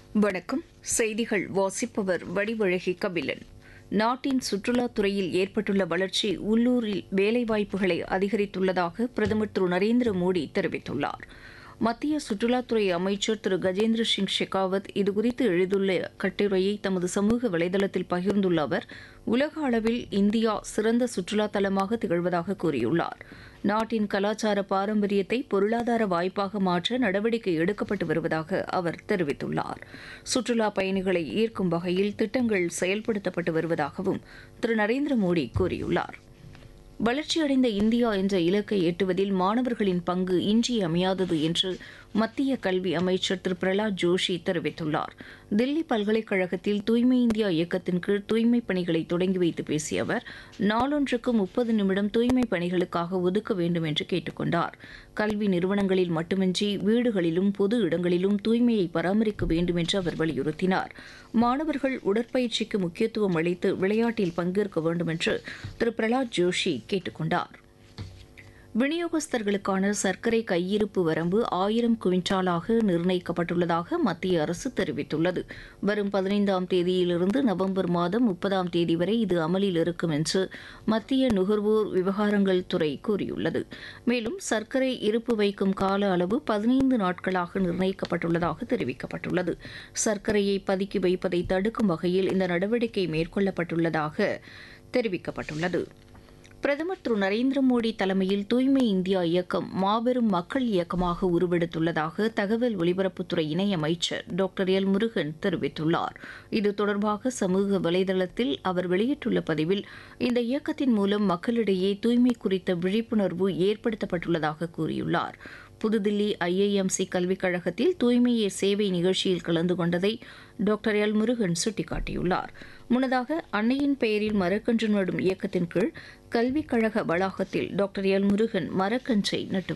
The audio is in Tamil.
வணக்கம் செய்திகள் வாசிப்பவர் வடிவழகி கபிலன் நாட்டின் சுற்றுலாத் துறையில் ஏற்பட்டுள்ள வளர்ச்சி உள்ளூரில் வேலைவாய்ப்புகளை அதிகரித்துள்ளதாக பிரதமர் திரு நரேந்திர மோடி தெரிவித்துள்ளார் மத்திய சுற்றுலாத்துறை அமைச்சர் திரு கஜேந்திர சிங் ஷெகாவத் இதுகுறித்து எழுதுள்ள கட்டுரையை தமது சமூக வலைதளத்தில் பகிர்ந்துள்ள அவர் உலக அளவில் இந்தியா சிறந்த சுற்றுலா தலமாக திகழ்வதாக கூறியுள்ளார் நாட்டின் கலாச்சார பாரம்பரியத்தை பொருளாதார வாய்ப்பாக மாற்ற நடவடிக்கை எடுக்கப்பட்டு வருவதாக அவர் தெரிவித்துள்ளார் சுற்றுலா பயணிகளை ஈர்க்கும் வகையில் திட்டங்கள் செயல்படுத்தப்பட்டு வருவதாகவும் திரு நரேந்திர மோடி கூறியுள்ளார் வளர்ச்சியடைந்த இந்தியா என்ற இலக்கை எட்டுவதில் மாணவர்களின் பங்கு இன்றியமையாதது என்று மத்திய கல்வி அமைச்சர் திரு பிரலாத் ஜோஷி தெரிவித்துள்ளார் தில்லி பல்கலைக்கழகத்தில் தூய்மை இந்தியா இயக்கத்தின் கீழ் தூய்மைப் பணிகளை தொடங்கி வைத்து பேசிய அவர் நாளொன்றுக்கு முப்பது நிமிடம் தூய்மை பணிகளுக்காக ஒதுக்க வேண்டும் என்று கேட்டுக்கொண்டார் கல்வி நிறுவனங்களில் மட்டுமின்றி வீடுகளிலும் பொது இடங்களிலும் தூய்மையை பராமரிக்க வேண்டும் என்று அவர் வலியுறுத்தினார் மாணவர்கள் உடற்பயிற்சிக்கு முக்கியத்துவம் அளித்து விளையாட்டில் பங்கேற்க வேண்டும் என்று திரு பிரலாத் ஜோஷி கேட்டுக்கொண்டார் விநியோகஸ்தர்களுக்கான சர்க்கரை கையிருப்பு வரம்பு ஆயிரம் குவிண்டாலாக நிர்ணயிக்கப்பட்டுள்ளதாக மத்திய அரசு தெரிவித்துள்ளது வரும் பதினைந்தாம் தேதியிலிருந்து நவம்பர் மாதம் முப்பதாம் தேதி வரை இது அமலில் இருக்கும் என்று மத்திய நுகர்வோர் விவகாரங்கள் துறை கூறியுள்ளது மேலும் சர்க்கரை இருப்பு வைக்கும் கால அளவு பதினைந்து நாட்களாக நிர்ணயிக்கப்பட்டுள்ளதாக தெரிவிக்கப்பட்டுள்ளது சர்க்கரையை பதுக்கி வைப்பதை தடுக்கும் வகையில் இந்த நடவடிக்கை மேற்கொள்ளப்பட்டுள்ளதாக தெரிவிக்கப்பட்டுள்ளது பிரதமர் திரு நரேந்திர மோடி தலைமையில் தூய்மை இந்தியா இயக்கம் மாபெரும் மக்கள் இயக்கமாக உருவெடுத்துள்ளதாக தகவல் ஒலிபரப்புத்துறை இணையமைச்சர் டாக்டர் எல் முருகன் தெரிவித்துள்ளார் இது தொடர்பாக சமூக வலைதளத்தில் அவர் வெளியிட்டுள்ள பதிவில் இந்த இயக்கத்தின் மூலம் மக்களிடையே தூய்மை குறித்த விழிப்புணர்வு ஏற்படுத்தப்பட்டுள்ளதாக கூறியுள்ளார் புதுதில்லி ஐஐஎம்சி கல்விக் கழகத்தில் தூய்மையே சேவை நிகழ்ச்சியில் கலந்து கொண்டதை டாக்டர் எல் முருகன் சுட்டிக்காட்டியுள்ளார் முன்னதாக அன்னையின் பெயரில் மரக்கன்று நடும் இயக்கத்தின் கீழ் கல்விக் கழக வளாகத்தில் டாக்டர் எல் முருகன் மரக்கன்றை நட்டு